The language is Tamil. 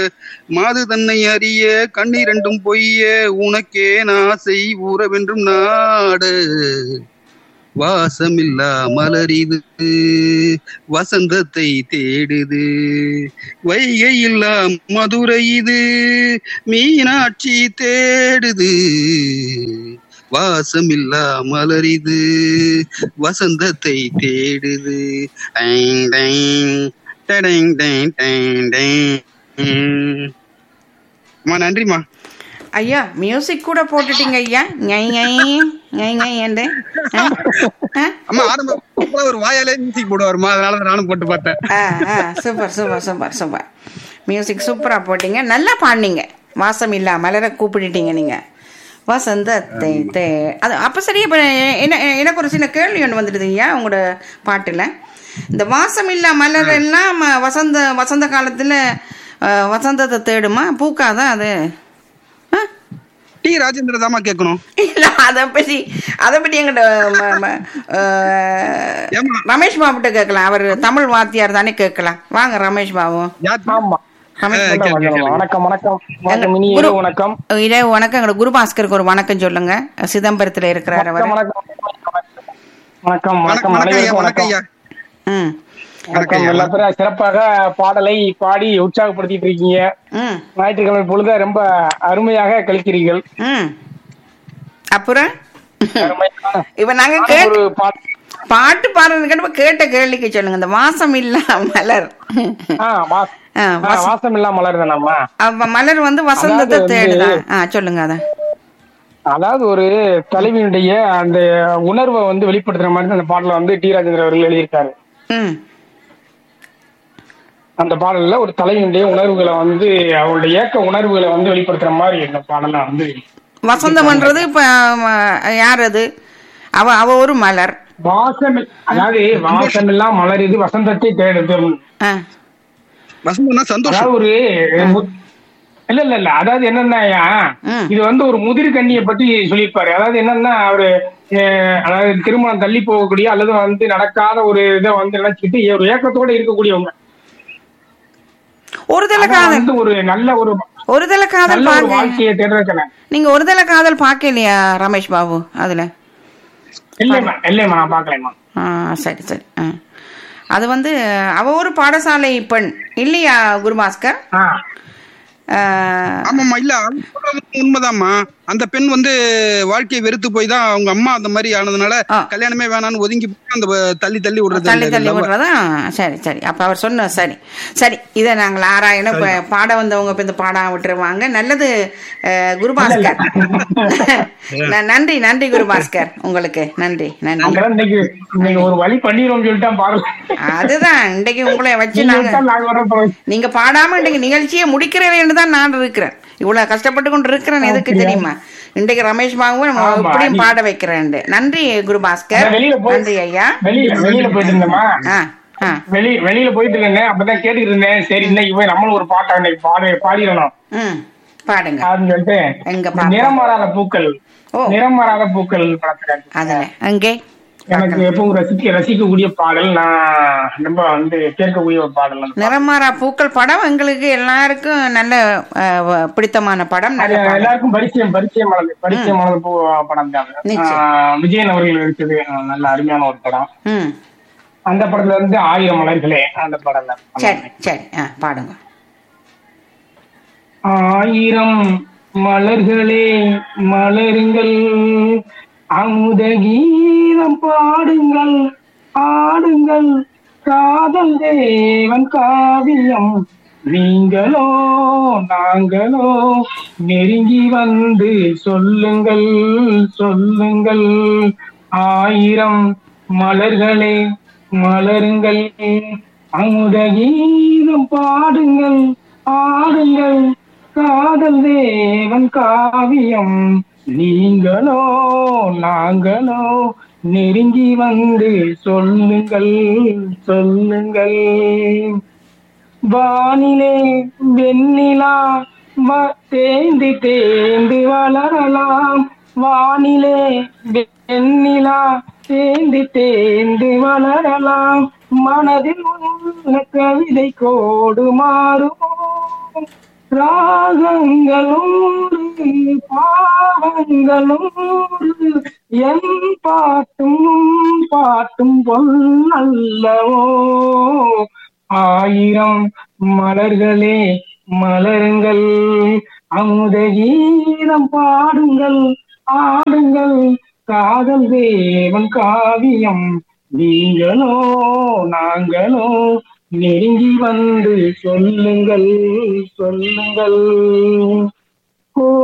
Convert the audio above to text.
மாது தன்னை அறிய கண்ணிரண்டும் பொய்ய உனக்கே நாசை ஊறவென்றும் நாடு வாசமில்லா மலரிது வசந்தத்தை தேடுது வைகை இல்லா மதுரை இது மீனாட்சி தேடுது வாசமில்லா மலரிது வசந்தத்தை தேடுது டைங் டைங் டடைங் டைங் டைங் டைங். அம்மா நன்றிம்மா ஐயா மியூசிக் கூட போட்டுட்டீங்க ஐயா ngை ngை ngை ngை என்று ஆ? ஆ? அம்மா ஆரம்ப ஒரு வாயாலே மியூசிக் போடுவாருமா அதனால தான் நானும் போட்டு பார்த்தேன் ஆ ஆ super super super super music சூப்பராக போட்டீங்க நல்லா பாடினீங்க வாசம் இல்லா மலரை கூப்பிட்டுட்டீங்க நீங்கள் வசந்தத்தை தே அது அப்போ சரி இப்போ என்ன எனக்கு ஒரு சின்ன கேள்வி ஒன்று வந்துடுது ஐயா உங்களோட பாட்டில் இந்த வாசம் இல்லா மலர் எல்லாம் ம- வசந்த வசந்த காலத்தில் வசந்தத்தை தேடுமா பூக்காதா அது ஆ டி ராஜேந்திர தாமா கேட்கணும் இல்ல அதை பத்தி அதை பத்தி எங்கிட்ட ம- ம- அஹ், ஏம்மா? ரமேஷ் பாபுட்ட கேட்கலாம் அவர் தமிழ் வாத்தியார் தானே கேட்கலாம் வாங்க ரமேஷ் பாபு யார் ஆமா ரமேஷ் கேளுங்க, கேளுங்க. வணக்கம் வணக்கம் வணக்கம் எங்க இனிய குரு- இரவு வணக்கம் இரவு வணக்கம் எங்களோட குருபாஸ்கருக்கு ஒரு வணக்கம் சொல்லுங்க சிதம்பரத்துல இருக்கிறார் அவர் வணக்கம் வணக்கம் வணக்கம் வணக்கம் வணக்கம் வணக்கம் ஐயா அனைவருக்கும் வணக்கம் வணக்கம் ஐயா ம் வணக்கம் எல்லா பேரும் சிறப்பாக பாடலை பாடி உற்சாகப்படுத்திட்டு இருக்கீங்க ம் ஞாயிற்றுக்கிழமை பொழுத ரொம்ப அருமையாக கழிக்கிறீர்கள் ம் அப்புறம் அருமையான இப்ப நாங்க கேட் ஒரு பாட்டு பாட்டு பாடுறதுக்கு கேட்ட கேள்விக்கு சொல்லுங்க இந்த வாசம் இல்லா மலர் ஆ, வாஸ்- ஆ, ஆ, வச- வாசம் இல்லாம மலர் தானம்மா அவ மலர் வந்து வசந்தத்தை அதாவது வந்து- தேடுதா ஆ சொல்லுங்க அத அதாவது ஒரு தலைவியினுடைய அந்த உணர்வை வந்து வெளிப்படுத்துற மாதிரி தான் அந்த பாடல வந்து டி ராஜேந்திர அவர்கள் எழுதியிருக்காரு ம் அந்த பாடல்ல ஒரு தலைவியினுடைய உணர்வுகளை வந்து அவருடைய ஏக்க உணர்வுகளை வந்து வெளிப்படுத்துற மாதிரி இந்த பாடல வந்து வசந்தம்ன்றது இப்ப அஹ், யார் அது அவ அவ ஒரு மலர் வாசம் அதாவது வாசம் எல்லாம் மலருது வசந்தத்தை தேடுது ஆ, வசந்தம்னா சந்தோஷம் அதாவது ஒரு மு- இல்ல இல்ல இல்ல அதாவது என்னன்னா ம். இது வந்து ஒரு முதிர் கண்ணியை பத்தி சொல்லியிருப்பாரு அதாவது என்னன்னா அவரு அஹ், அதாவது திருமணம் தள்ளி போகக்கூடிய அல்லது வந்து நடக்காத ஒரு இதை வந்து நினைச்சிட்டு ஒரு ஏக்கத்தோட இருக்கக்கூடியவங்க ஒரு தலை அதான் காதல் வந்து ஒரு நல்ல ஒரு ஒரு தலை காதல் நல்ல ஒரு பாக்க வாழ்க்கையை தேடுறதுக்கான நீங்க ஒரு தலை காதல் பார்க்கலையா ரமேஷ் பாபு அதுல இல்லைம்மா இல்லைம்மா நான் பாக்கலைம்மா ஆ சரி சரி ஆ அது வந்து அவ ஒரு பாடசாலை பெண் இல்லையா குருபாஸ்கர் ஆ ஆ, ஆமாம்மா இல்ல அவங்க சொல்றது உண்மைதாம்மா அந்த பெண் வந்து வாழ்க்கையை வெறுத்து போய் தான் அவங்க அம்மா அந்த மாதிரி ஆனதுனால ஆ. கல்யாணமே வேணாம்னு ஒதுங்கி போய் அந்த தள்ளி தள்ளி விடுறது தள்ளி அந்த தள்ளி love. விடுறதா சரி சரி அப்ப அவர் சொன்ன சரி சரி இதை நாங்கள் ஆராயணும் இப்ப பாட வந்தவங்க இப்ப இந்த பாடம் விட்டுருவாங்க நல்லது அஹ், குருபாஸ்கர் ந- நன்றி நன்றி குருபாஸ்கர் உங்களுக்கு நன்றி நன்றி அங்கதான் இன்னைக்கு இன்னைக்கு ஒரு வழி பண்ணிடுவோம் சொல்லிட்டு பாடல அதுதான் இன்றைக்கு உங்களை வச்சு நீங்க நாங்க விட்டா நாங்க வர்றோம் அப்புறம். நீங்க பாடாம இன்றைக்கு நிகழ்ச்சியை முடிக்கிறேன்னு தான் நான் இருக்கிறேன் இவ்வளவு கஷ்டப்பட்டு கொண்டு இருக்கிறேன் எதுக்கு அப்படியா? தெரியுமா இன்றைக்கு ரமேஷ் பாபுவை நம்ம ஆமா, எப்படியும் நீ- பாட வைக்கிறேன் நன்றி குருபாஸ்கர் நான் வெளியில போய்- நன்றி ஐயா வெளியில வெளியில போயிட்டு இருந்தேம்மா ஆ ஆ வெளி வெளியில போயிட்டு இருந்தேன் அப்பதான் கேட்டுட்டு இருந்தேன் சரி இன்னைக்கு போய் நம்மளும் ஒரு பாட்டை இன்னைக்கு பாடி பாடிடணும் ம் பாடுங்க அப்படின்னு சொல்லிட்டு எங்க இந்த பாப்போம். நிறம் மாறாத பூக்கள் ஓ. நிறம் மாறாத பூக்கள் படத்துல அதுல அங்கே எனக்கு எப்பவும் ரசிக்க ரசிக்கக்கூடிய பாடல் நான் ரொம்ப வந்து கேட்கக்கூடிய ஒரு பாடல் அந்த பாடல். நிறமாறா பூக்கள் படம் எங்களுக்கு எல்லாருக்கும் நல்ல அஹ், வ- பிடித்தமான படம் அது நல்ல படம் எல்லாருக்கும் பரிச்சயம் பரிச்சயமானது பரிச்சயமானது பூ படம் தான் அது. நிச்சயம். ஆஹ் விஜயன் அவர்கள் நடிச்சது ஆஹ் நல்ல அருமையான ஒரு படம் ம் அந்த படத்துல இருந்து ஆயிரம் மலர்களே அந்த படம்ல சரி சரி ஆ பாடுங்க ஆயிரம் மலர்களே மலருங்கள் அமுத கீதம் பாடுங்கள் ஆடுங்கள் காதல் தேவன் காவியம் நீங்களோ நாங்களோ நெருங்கி வந்து சொல்லுங்கள் சொல்லுங்கள் ஆயிரம் மலர்களே மலருங்கள் அமுத கீதம் பாடுங்கள் ஆடுங்கள் காதல் தேவன் காவியம் நீங்களோ நாங்களோ நெருங்கி வந்து சொல்லுங்கள் சொல்லுங்கள் வானிலே வெண்ணிலா வ- தேந்து தேந்து வளரலாம் வானிலே வெண்ணிலா தேந்து தேந்து வளரலாம் மனதில் உள்ள கவிதை கோடு மாறுமோ ராகங்களோடு பாவங்களோடு என் பாட்டும் பாட்டும் பொல்லவோ ஆயிரம் மலர்களே மலருங்கள் அமுத கீதம் பாடுங்கள் ஆடுங்கள் காதல் தேவன் காவியம் நீங்களோ நாங்களோ நெருங்கி வந்து சொல்லுங்கள் சொல்லுங்கள் ஓ